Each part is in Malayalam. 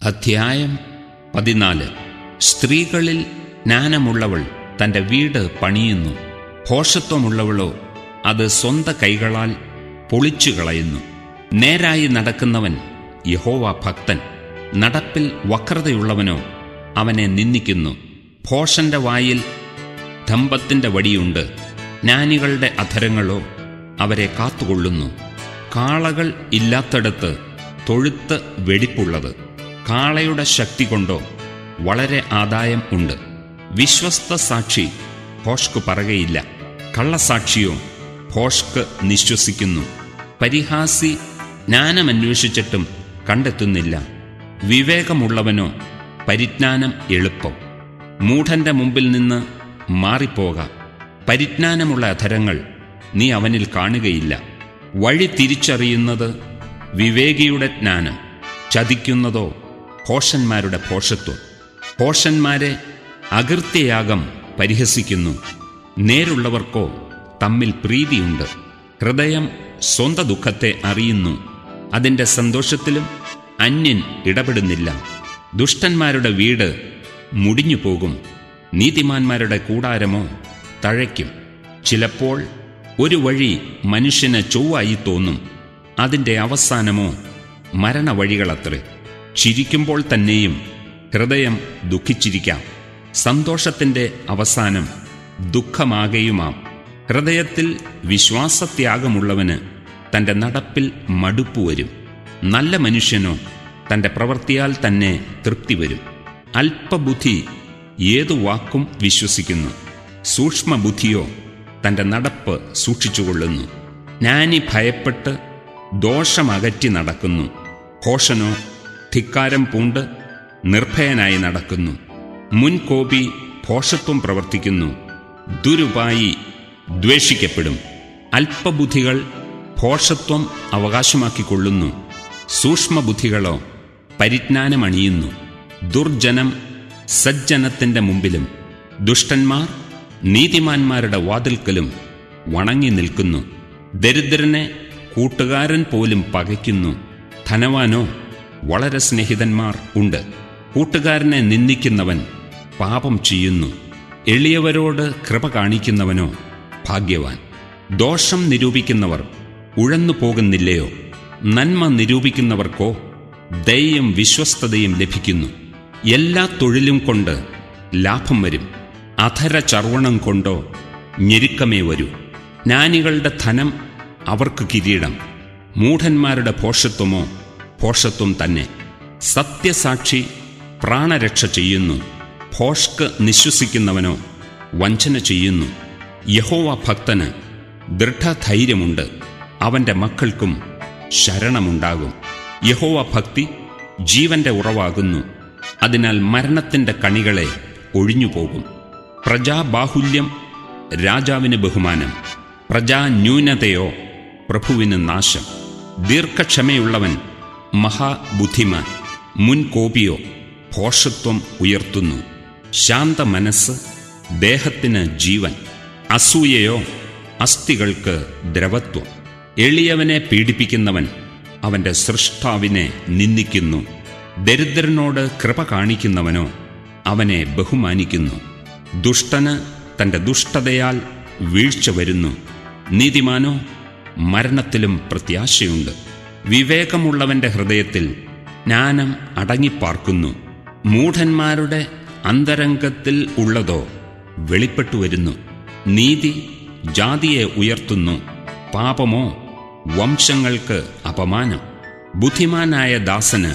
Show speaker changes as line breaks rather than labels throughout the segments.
അധ്യായം പതിനാല് സ്ത്രീകളിൽ ജ്ഞാനമുള്ളവൾ തൻ്റെ വീട് പണിയുന്നു ഭോഷത്വമുള്ളവളോ അത് സ്വന്ത കൈകളാൽ പൊളിച്ചു കളയുന്നു നേരായി നടക്കുന്നവൻ യഹോവ ഭക്തൻ നടപ്പിൽ വക്രതയുള്ളവനോ അവനെ നിന്ദിക്കുന്നു ഭോഷന്റെ വായിൽ ദമ്പത്തിൻ്റെ വടിയുണ്ട് ജ്ഞാനികളുടെ അധരങ്ങളോ അവരെ കാത്തുകൊള്ളുന്നു കാളകൾ ഇല്ലാത്തടത്ത് തൊഴുത്ത് വെടിപ്പുള്ളത് കാളയുടെ ശക്തി കൊണ്ടോ വളരെ ആദായം ഉണ്ട് വിശ്വസ്ത സാക്ഷി ഭോഷ്ക് പറകയില്ല കള്ളസാക്ഷിയോ ഭോഷ്ക് നിശ്വസിക്കുന്നു പരിഹാസി ജ്ഞാനമന്വേഷിച്ചിട്ടും കണ്ടെത്തുന്നില്ല വിവേകമുള്ളവനോ പരിജ്ഞാനം എളുപ്പം മൂഢന്റെ മുമ്പിൽ നിന്ന് മാറിപ്പോക പരിജ്ഞാനമുള്ള അധരങ്ങൾ നീ അവനിൽ കാണുകയില്ല വഴി തിരിച്ചറിയുന്നത് വിവേകിയുടെ ജ്ഞാനം ചതിക്കുന്നതോ ഭോഷന്മാരുടെ ഭോഷത്വം ഭോഷന്മാരെ അകൃത്യയാഗം പരിഹസിക്കുന്നു നേരുള്ളവർക്കോ തമ്മിൽ പ്രീതിയുണ്ട് ഹൃദയം സ്വന്ത ദുഃഖത്തെ അറിയുന്നു അതിൻ്റെ സന്തോഷത്തിലും അന്യൻ ഇടപെടുന്നില്ല ദുഷ്ടന്മാരുടെ വീട് മുടിഞ്ഞു പോകും നീതിമാന്മാരുടെ കൂടാരമോ തഴയ്ക്കും ചിലപ്പോൾ ഒരു വഴി മനുഷ്യന് ചൊവ്വായി തോന്നും അതിൻ്റെ അവസാനമോ മരണവഴികളത്രേ ചിരിക്കുമ്പോൾ തന്നെയും ഹൃദയം ദുഃഖിച്ചിരിക്കാം സന്തോഷത്തിൻ്റെ അവസാനം ദുഃഖമാകെയുമാം ഹൃദയത്തിൽ വിശ്വാസത്യാഗമുള്ളവന് തൻ്റെ നടപ്പിൽ മടുപ്പ് വരും നല്ല മനുഷ്യനോ തൻ്റെ പ്രവൃത്തിയാൽ തന്നെ തൃപ്തി വരും അല്പബുദ്ധി ഏതു വാക്കും വിശ്വസിക്കുന്നു സൂക്ഷ്മബുദ്ധിയോ തൻ്റെ നടപ്പ് സൂക്ഷിച്ചുകൊള്ളുന്നു ജ്ഞാനി ഭയപ്പെട്ട് ദോഷമകറ്റി നടക്കുന്നു ഘോഷനോ ധിക്കാരം പൂണ്ട് നിർഭയനായി നടക്കുന്നു മുൻകോപി ഭോഷത്വം പ്രവർത്തിക്കുന്നു ദുരുപായി ദ്വേഷിക്കപ്പെടും അല്പബുദ്ധികൾ ഭോഷത്വം അവകാശമാക്കിക്കൊള്ളുന്നു സൂക്ഷ്മബുദ്ധികളോ പരിജ്ഞാനമണിയുന്നു ദുർജനം സജ്ജനത്തിൻ്റെ മുമ്പിലും ദുഷ്ടന്മാർ നീതിമാന്മാരുടെ വാതിൽക്കലും വണങ്ങി നിൽക്കുന്നു ദരിദ്രനെ കൂട്ടുകാരൻ പോലും പകയ്ക്കുന്നു ധനവാനോ വളരെ സ്നേഹിതന്മാർ ഉണ്ട് കൂട്ടുകാരനെ നിന്ദിക്കുന്നവൻ പാപം ചെയ്യുന്നു എളിയവരോട് കൃപ കാണിക്കുന്നവനോ ഭാഗ്യവാൻ ദോഷം നിരൂപിക്കുന്നവർ ഉഴന്നു പോകുന്നില്ലയോ നന്മ നിരൂപിക്കുന്നവർക്കോ ദയയും വിശ്വസ്തതയും ലഭിക്കുന്നു എല്ലാ തൊഴിലും കൊണ്ട് ലാഭം വരും അധര ചർവണം കൊണ്ടോ ഞെരുക്കമേ വരൂ ജ്ഞാനികളുടെ ധനം അവർക്ക് കിരീടം മൂഢന്മാരുടെ ഭോഷത്വമോ ഭോഷത്വം തന്നെ സത്യസാക്ഷി പ്രാണരക്ഷ ചെയ്യുന്നു ഭോഷ്ക് നിശ്വസിക്കുന്നവനോ വഞ്ചന ചെയ്യുന്നു യഹോവ ഭക്തന് ദൃഢധൈര്യമുണ്ട് അവൻ്റെ മക്കൾക്കും ശരണമുണ്ടാകും യഹോവ ഭക്തി ജീവന്റെ ഉറവാകുന്നു അതിനാൽ മരണത്തിൻ്റെ കണികളെ ഒഴിഞ്ഞുപോകും പ്രജാബാഹുല്യം രാജാവിന് ബഹുമാനം പ്രജാന്യൂനതയോ പ്രഭുവിന് നാശം ദീർഘക്ഷമയുള്ളവൻ മഹാബുദ്ധിമാൻ മുൻകോപിയോ ഭോഷത്വം ഉയർത്തുന്നു ശാന്ത മനസ്സ് ദേഹത്തിന് ജീവൻ അസൂയയോ അസ്ഥികൾക്ക് ദ്രവത്വം എളിയവനെ പീഡിപ്പിക്കുന്നവൻ അവൻ്റെ സൃഷ്ടാവിനെ നിന്ദിക്കുന്നു ദരിദ്രനോട് കൃപ കാണിക്കുന്നവനോ അവനെ ബഹുമാനിക്കുന്നു ദുഷ്ടന് തൻ്റെ ദുഷ്ടതയാൽ വീഴ്ച വരുന്നു നീതിമാനോ മരണത്തിലും പ്രത്യാശയുണ്ട് വിവേകമുള്ളവൻ്റെ ഹൃദയത്തിൽ ജ്ഞാനം അടങ്ങിപ്പാർക്കുന്നു മൂഢന്മാരുടെ അന്തരംഗത്തിൽ ഉള്ളതോ വെളിപ്പെട്ടു വരുന്നു നീതി ജാതിയെ ഉയർത്തുന്നു പാപമോ വംശങ്ങൾക്ക് അപമാനം ബുദ്ധിമാനായ ദാസന്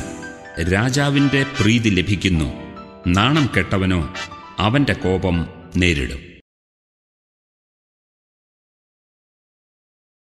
രാജാവിൻ്റെ പ്രീതി ലഭിക്കുന്നു നാണം കെട്ടവനോ അവൻ്റെ കോപം നേരിടും